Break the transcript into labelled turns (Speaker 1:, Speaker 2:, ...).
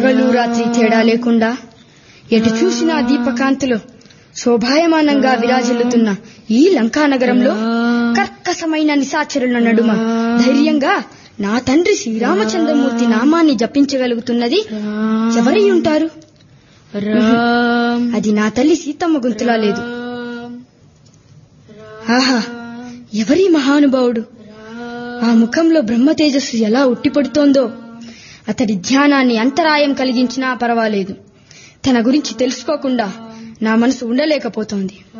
Speaker 1: పగలు రాత్రి తేడా లేకుండా ఎటు చూసినా దీపకాంతులు శోభాయమానంగా విరాజిల్లుతున్న ఈ లంకా నగరంలో కర్కసమైన నిశాచరుల నడుమ ధైర్యంగా నా తండ్రి శ్రీరామచంద్రమూర్తి నామాన్ని జపించగలుగుతున్నది ఎవరై ఉంటారు
Speaker 2: రామ్
Speaker 1: అది నా తల్లి సీతమ్మ గొంతులా లేదు ఆహా ఎవరి మహానుభావుడు ఆ ముఖంలో బ్రహ్మ తేజస్సు ఎలా ఉట్టిపడుతోందో అతడి ధ్యానాన్ని అంతరాయం కలిగించినా పర్వాలేదు తన గురించి తెలుసుకోకుండా నా మనసు ఉండలేకపోతోంది